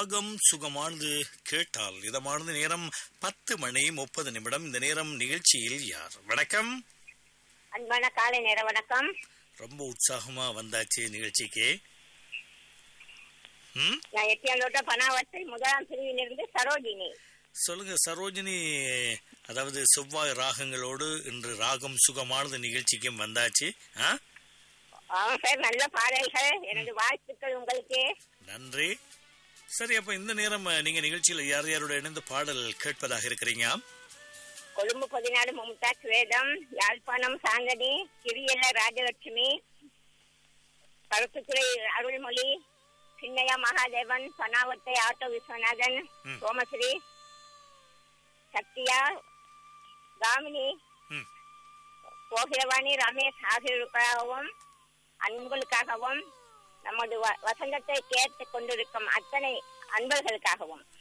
ராகம் சுகமானது கேட்டால் இதமானது நேரம் பத்து மணி முப்பது நிமிடம் இந்த நேரம் நிகழ்ச்சியில் யார் வணக்கம் அன்பான காலை நேர வணக்கம் ரொம்ப உற்சாகமா வந்தாச்சு நிகழ்ச்சிக்கு ம் நான் எட்டியாலோட்ட பனாவத்தை முதலாம் பிரிவிலிருந்து சரோஜினி சொல்லுங்க சரோஜினி அதாவது செவ்வாய் ராகங்களோடு இன்று ராகம் சுகமானது நிகழ்ச்சிக்கும் வந்தாச்சு ஆ ஆமா சார் நல்ல பாடல்கள் எனது வாழ்த்துக்கள் உங்களுக்கு நன்றி சரி அப்ப இந்த நேரம் அஹ், நீங்க நிகழ்ச்சியில யார் யாரோட இணைந்து பாடல் கேட்பதாக இருக்கிறீங்க கொழும்பு பதினாடு மும்தாஜ் வேதம் யாழ்ப்பாணம் சாங்கனி கிரியல்ல ராஜலட்சுமி கருத்துத்துறை அருள்மொழி சின்னையா மகாதேவன் பனாவத்தை ஆட்டோ விஸ்வநாதன் ம். சோமஸ்ரீ சத்யா காமினி ம். கோகிலவாணி ரமேஷ் ஆகியோருக்காகவும் அன்புகளுக்காகவும் நமது வ- வசந்தத்தை கேட்டுக் கொண்டிருக்கும் அத்தனை அன்பர்களுக்காகவும்